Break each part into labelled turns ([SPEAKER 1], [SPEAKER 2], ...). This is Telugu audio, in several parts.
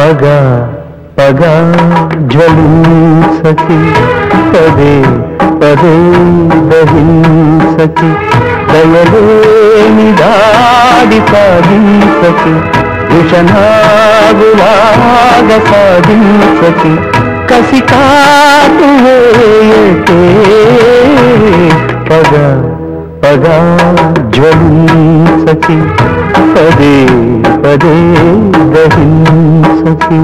[SPEAKER 1] పగ పగ జ్వలింసకి పదే పదే దహింసకి దయలేని దాడి సాధించకి విషనాగులాగ సాధించకి కసి కాటు వేయకే పగ పగ జ్వలింసకి పదే పదే దహింసకి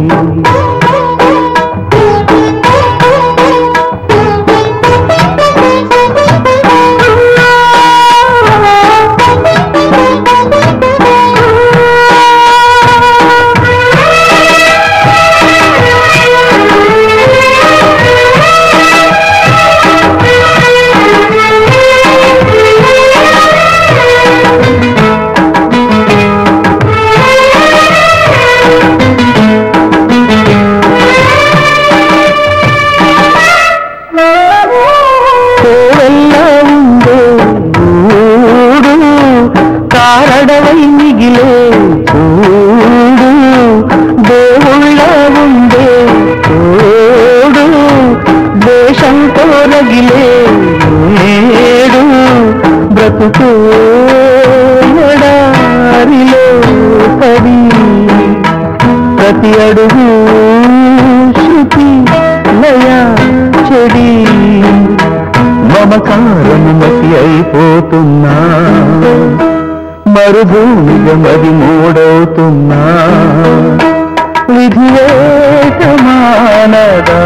[SPEAKER 1] కోవెల్ల ఉండే ఊడు కారడవై మిగిలే చూడు దేవుళ్ళ ఉండే తోడు దేశంతో రగిలే నేడు బ్రతుకు ఎడారిలో పడి ప్రతి అడుగు శృతి లయ చెడి మమకారము మసి అయిపోతున్నా మరుభూమిగా మరి మూడవుతున్నా విధివేకమానదా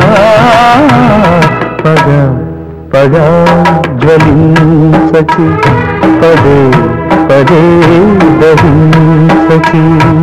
[SPEAKER 1] పగ పగ జ్వలింసకి పదే పదే దహింసకి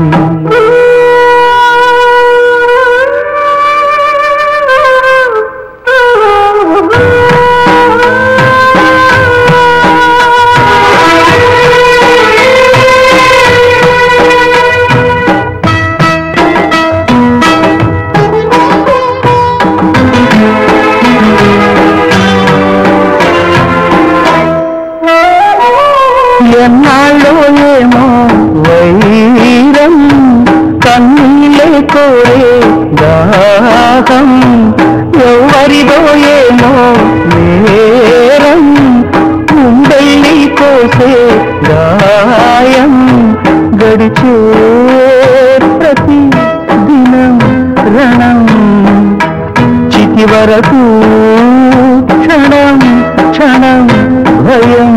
[SPEAKER 1] ఎన్నాళ్ళో ఏమో వైరం కన్నీలే కోరే దాహం ఎవరిదో ఏమో నేరం ఉండెళ్ళి కోసే గాయం గడిచే ప్రతి దినం రణం చితి వరకు క్షణం క్షణం భయం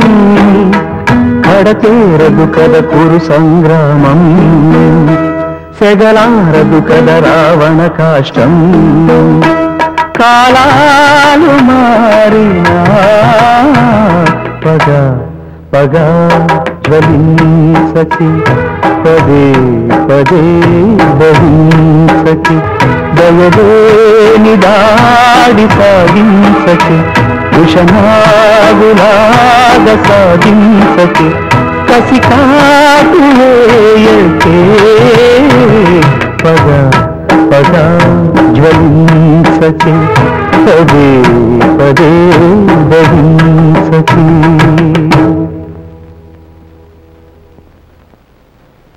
[SPEAKER 1] కడతేరదు కద కురు సంగ్రామం సెగలారదు కద రావణ కాష్టం కాలాలు మారినా పగ పగ జ్వలింసకి పదే పదే దహింసకి దయలేని దాడి సాగించకి ఉషనాగులాగ సాగించకి కసి కాటు